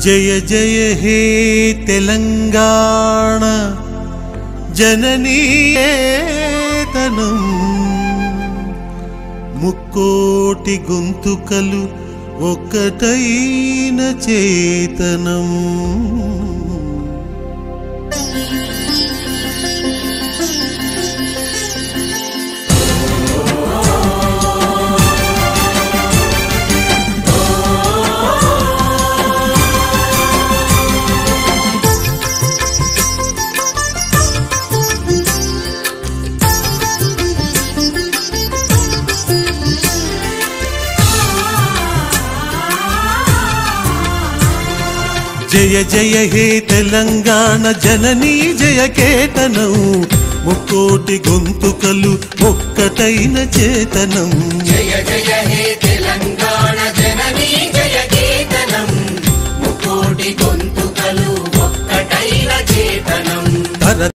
జయ జయ హే తెలంగాణ జననీతనం ముక్కోటి గొంతుకలు ఒక్కటైన చేతనం జయ జయ హే తెలంగాణ జననీ జయ కేతనం ముక్కోటి గొంతుకలు ఒక్కటైన చేతనం జయ జయ హే తెలంగాణ జననీ జయ కేతనం ముకోటి గొంతుకలు ఒక్కటైన చేతనం తర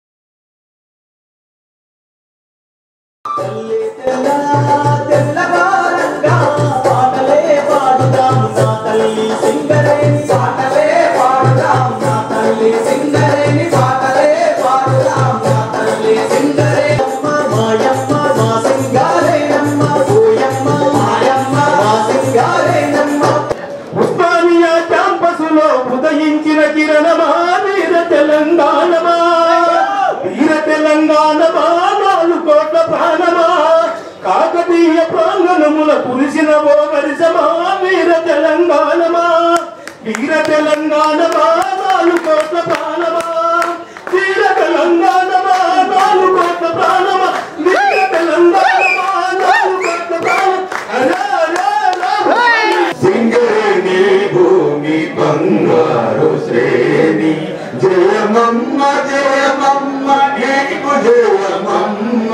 తెల్లవారంగా పాటలే పాడుదాం నా తల్లి సింగరేణి పాటలే పాడుదాం నా తల్లి సింగరేణి పాటలే పాడుదాం నా తల్లి సింగరేణమ్మ మాయమ్మ మా సింగారేనమ్మ ఓయమ్మ మాయమ్మ మా సింగారేనమ్మ ఉస్మానియా క్యాంపసులో ఉదయించిన కిరణమా వీర తెలంగాణమా వీర తెలంగాణమా నాలుగు కోట్ల ప్రాణమా కాకతీయ ప్రాంగణముల పురిసిన ఓ వరిసమా వీర తెలంగాణమా వీర తెలంగాణమా నాలుగు కోట్ల ప్రాణమా వీర తెలంగాణమా నాలుగు కోట్ల ప్రాణమా వీర తెలంగాణమా నాలుగు కోట్ల ప్రాణం అరే, అరే, అరే. సింగరేణి భూమి బంగారు శ్రేణి జయమమ్మ జయమమ్మ నీకు జయమమ్మ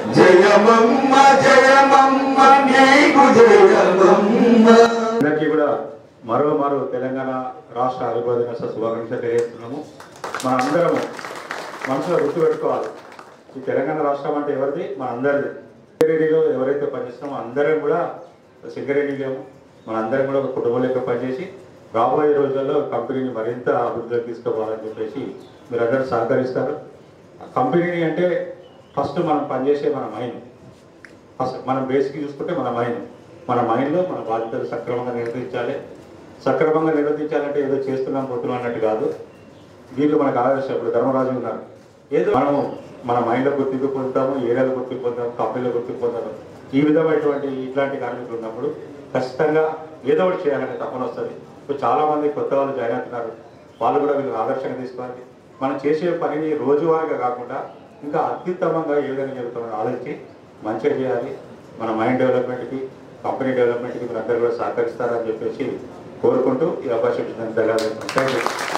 జయమమ్మ జయమమ్మ నీకు జయమమ్మ అందరికీ కూడా మరో మరో తెలంగాణ రాష్ట్ర ఆవిర్భావ దినోత్సవ శుభాకాంక్షలు తెలియజేస్తున్నాము మన అందరము మనసులో గుర్తుపెట్టుకోవాలి ఈ తెలంగాణ రాష్ట్రం అంటే ఎవరిది మన అందరిది సింగరేణిలో ఎవరైతే పనిచేస్తున్నామో అందరం కూడా సింగరేణిలో మన అందరం కూడా ఒక కుటుంబం లెక్క పనిచేసి రాబోయే రోజుల్లో కంపెనీని మరింత అభివృద్ధిలోకి తీసుకుపోవాలని చెప్పేసి మీరు అందరూ సహకరిస్తారు కంపెనీని అంటే ఫస్ట్ మనం పనిచేసే మన మైండ్ ఫస్ట్ మనం బేసిక్ చూసుకుంటే మన మైండ్ మన మైండ్లో మన బాధ్యతలు సక్రమంగా నిర్వహించాలి సక్రమంగా నిర్వర్తించాలంటే ఏదో చేస్తున్నాం పోతున్నాం అన్నట్టు కాదు వీళ్ళు మనకు ఆదర్శం ఇప్పుడు ధర్మరాజు ఉన్నారు ఏదో మనము మన మైండ్లో గుర్తింపు పొందుతాము ఏరియాలో గుర్తింపు పొందుతాము కంపెనీలో గుర్తింపు పొందుతాము ఈ విధమైనటువంటి ఇట్లాంటి కార్మికులు ఉన్నప్పుడు ఖచ్చితంగా ఏదో ఒకటి చేయాలనే తపన వస్తుంది ఇప్పుడు చాలా మంది కొత్త వాళ్ళు జాయిన్ అవుతున్నారు వాళ్ళు కూడా వీళ్ళు ఆదర్శంగా తీసుకోవాలి మనం చేసే పనిని రోజువారీగా కాకుండా ఇంకా అత్యుత్తమంగా ఏ విధంగా జరుగుతుందని ఆలోచించి మంచిగా చేయాలి మన మైండ్ డెవలప్మెంట్కి కంపెనీ డెవలప్మెంట్కి మీరు అందరూ కూడా సహకరిస్తారని చెప్పేసి కోరుకుంటూ ఈ అవకాశం ఇచ్చినందుకు ధన్యవాదాలు థ్యాంక్ యూ